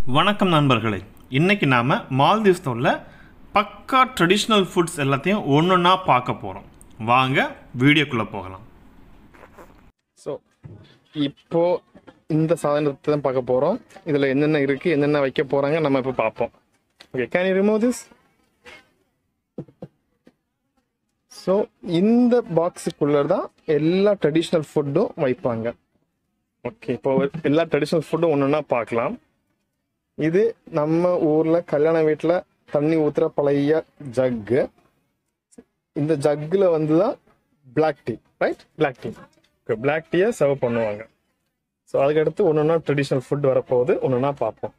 வணக்கம் நண்பர்களே இன்னைக்கு நாம் மால்தீவ்ஸில் உள்ள பக்கா ட்ரெடிஷ்னல் ஃபுட்ஸ் எல்லாத்தையும் ஒன்றொன்னா பார்க்க போகிறோம் வாங்க வீடியோக்குள்ளே போகலாம் ஸோ இப்போ இந்த சாதனத்தை தான் பார்க்க போகிறோம் இதில் என்னென்ன இருக்குது என்னென்ன வைக்க போகிறாங்க நம்ம இப்போ பார்ப்போம் okay can you remove this so இந்த பாக்ஸுக்குள்ளே தான் எல்லா ட்ரெடிஷ்னல் ஃபுட்டும் வைப்பாங்க ஓகே இப்போ எல்லா ட்ரெடிஷ்னல் ஃபுட்டும் ஒன்று ஒன்றா பார்க்கலாம் இது நம்ம ஊரில் கல்யாண வீட்டில் தண்ணி ஊற்றுற பழைய ஜக்கு இந்த ஜக்கில் வந்து தான் black tea right black tea okay black டீயை சர்வ் பண்ணுவாங்க ஸோ அதுக்கடுத்து ஒன்று ஒன்றா ட்ரெடிஷ்னல் ஃபுட் வரப்போகுது ஒன்று ஒன்றா பார்ப்போம்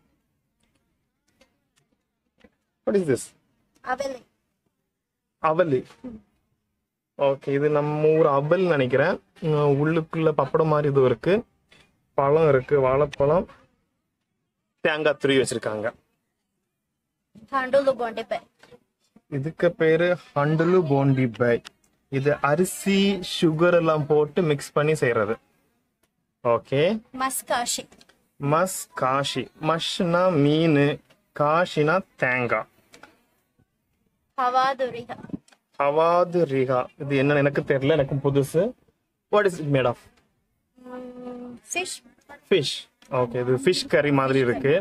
வாட் இஸ் திஸ் அவலை அவலி ஓகே இது நம்ம ஊர் அவல் நினைக்கிறேன் உம், உள்ளுக்குள்ள பப்படம் மாதிரி இது இருக்கு பழம் இருக்கு வாழைப்பழம் தேங்காய் துருவி வச்சிருக்காங்க handle bonde pe இதுக்கு பேரு ஹண்டலு போண்டி பை இது அரிசி சுகர் எல்லாம் போட்டு மிக்ஸ் பண்ணி செய்யறது ஓகே maskashi மஸ் காஷி மஷ்னா மீன் காஷினா தேங்காய் havaduriha அவாது ரிகா இது என்னன்னு எனக்கு தெரியல எனக்கு புதுசு what is it made of mm, fish fish okay இது ஃபிஷ் கறி மாதிரி இருக்கு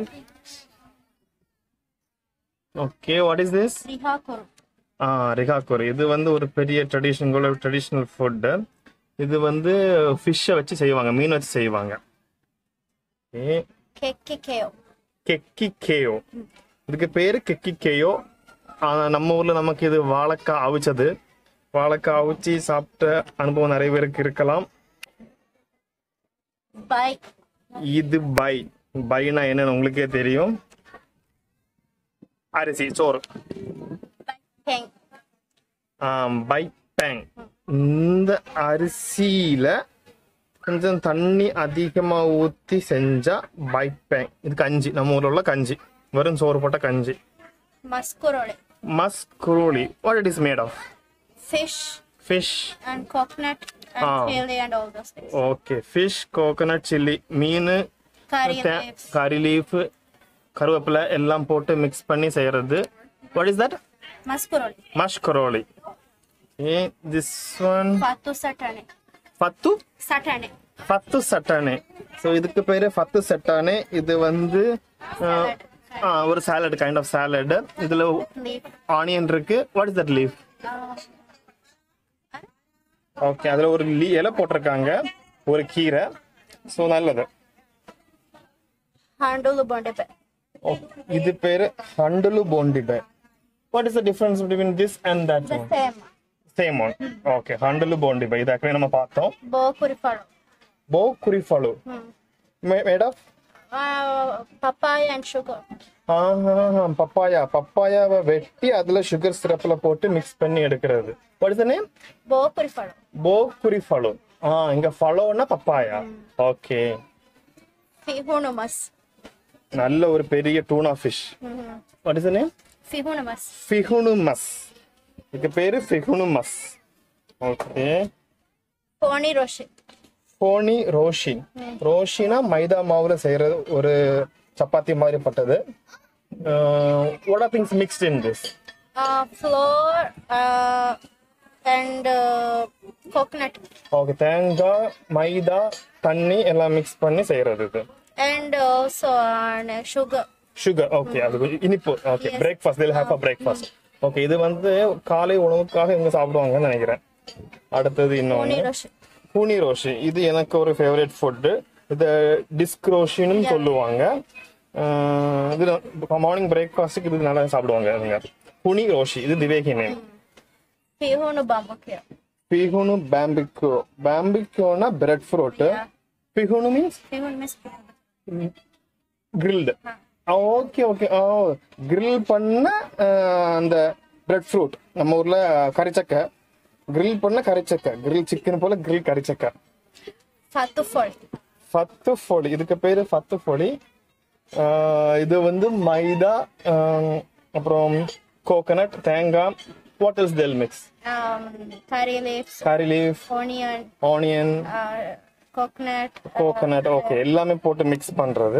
okay what is this riha koru ஆ ரிகாக்கோரி இது வந்து ஒரு பெரிய ட்ரெடிஷனல் ட்ரெடிஷ்னல் ஃபுட்டு இது வந்து ஃபிஷ்ஷை வச்சு செய்வாங்க மீன் வச்சு செய்வாங்க ஓகே kekke keo கெக்கி கேயோ இதுக்கு பேரு கெக்கி கேயோ ஆனா நம்ம ஊர்ல நமக்கு இது வாழைக்காய் அவிச்சது வாழைக்காய் அவிச்சு சாப்பிட்ட அனுபவம் நிறைய பேருக்கு இருக்கலாம் bai இது பை பைனா என்னன்னு உங்களுக்கே தெரியும் அரிசி சோறு peng ஆம், பை பேங் இந்த அரிசியில கொஞ்சம் தண்ணி அதிகமா ஊத்தி செஞ்சா பை பேங் இது கஞ்சி நம்ம ஊர்ல உள்ள கஞ்சி வெறும் சோறு போட்ட கஞ்சி maskurole மஸ்க்ரூலி what it is made of fish fish and coconut and Ah. chili and all those things okay fish coconut chilli மீன் curry leaves கறி லீஃப் கருவேப்பிலை எல்லாம் போட்டு மிக்ஸ் பண்ணி செய்யறது வாட் இஸ் தட் maskurole மஷ்கரோலி ஏ திஸ் ஒன் fatu satane பத்து satane ஃபத்து சட்டானே ஸோ இதுக்கு பேரு ஃபத்து சட்டானே இது வந்து அஹ், ஆ, ஒரு சாலட் கைண்ட் ஆஃப் சாலட் இதுல leaf ஆனியன் இருக்கு what is that leaf uh, okay அதுல ஒரு லீ இலை போட்டிருக்காங்க ஒரு கீரை ஸோ நல்லது handle bonde pe ஓ, இது பேரு ஹண்டலு போண்டிபே what is the difference between this and that the same same one okay ஹண்டலு போண்டிபே இது ஆக்சுவலி நம்ம பார்த்தோம் bo kurifalo போ குறிஃபாலு hmm. Made of uh, papaya and sugar papaya பப்பாயாவை வெட்டி அதுல சுகர் சிரப்ல போட்டு மிக்ஸ் பண்ணி எடுக்கிறது what is name bo kurifalo போக்குரி ஃபலோ ஆ இங்க ஃபலோனா பப்பாயா ஓகே fihunumas நல்ல ஒரு பெரிய tuna fish mm-hmm. What is name fihunumas ஃபிகுனுமஸ் இதுக்கு பேரு ஃபிகுனுமஸ் ஓகே poni roshi போனி ரோஷி ரோஷினா மைதா மாவுல செய்யற ஒரு சப்பாத்தி மாதிரி பட்டது what are things mixed in this uh, flour uh, and uh, coconut okay தேங்காய் மைதா தண்ணி எல்லாம் மிக்ஸ் பண்ணி செய்யறது இது and also uh, sugar sugar okay அது கொஞ்சம் இனிப்பு okay breakfast they'll have a breakfast okay இது வந்து காலை உணவுக்காக இவங்க சாப்பிடுவாங்கன்னு நினைக்கிறேன் அடுத்தது poni இன்னொன்று roshi பூனி ரோஷி இது எனக்கு ஒரு ஃபேவரட் ஃபுட்டு இது டிஸ்க் ரோஷின்னு சொல்லுவாங்க அஹ் இது மார்னிங் பிரேக்ஃபாஸ்ட்டுக்கு இது நல்லா சாப்பிடுவாங்க இவங்க புனி ரோஷி இது திவேகி நேம் pihunu bambukya பிகுனு பேம்பிக்கோ பேம்பிக்கோனா பிரெட் ஃப்ரூட் Yeah. பிகுனு means pihun means pihun. Grilled okay okay oh grill பண்ண அஹ், அந்த பிரெட் ஃப்ரூட் நம்ம ஊர்ல கறிச்சக்கை கிரில் பண்ண கறிச்சக்கை கிரில் சிக்கன் போல கிரில் கறிச்சக்கை fatu fol ஃபத்து பொடி இதுக்கு பேரு ஃபத்து பொடி ஆஹ் இது வந்து மைதா ஆஹ் அப்புறம் கோகனட் தேங்காய் what is the mix um, curry leaves curry leaf onion onion uh, coconut coconut okay எல்லாமே போட்டு மிக்ஸ் பண்றது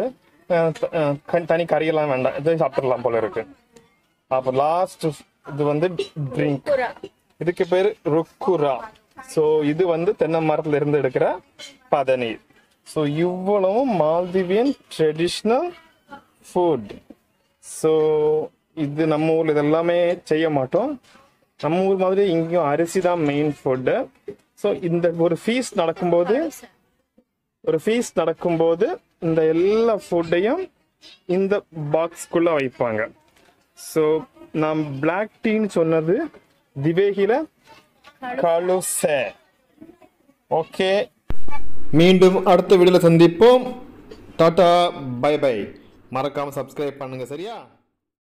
அஹ், த- அஹ், க- தனி கறியெல்லாம் வேண்டாம் இதை சாப்பிட்டுடலாம் போல இருக்கு அப்போ லாஸ்ட் இது வந்து ட்ரிங்க் Kura. இதுக்கு பேர் ருக்குரா ஸோ இது வந்து தென்னை மரத்துல இருந்து எடுக்கிற பதநீர் ஸோ இவ்வளவும் மால்தீவியன் ட்ரெடிஷ்னல் ஃபுட் ஸோ இது நம்ம ஊர்ல இதெல்லாமே செய்ய மாட்டோம் நம்ம ஊர் மாதிரி இங்கேயும் அரிசி தான் மெயின் ஃபுட்டு ஸோ இந்த ஒரு ஃபீஸ்ட் நடக்கும்போது ஒரு ஃபீஸ்ட் நடக்கும்போது இந்த எல்லா ஃபுட்டையும் இந்த பாக்ஸ்க்குள்ள வைப்பாங்க ஸோ நான் பிளாக் டீன்னு சொன்னது திவேகில கலுசே ஓகே மீண்டும் அடுத்த வீடியோல சந்திப்போம் டாடா பை பை மறக்காம சப்ஸ்கிரைப் பண்ணுங்க சரியா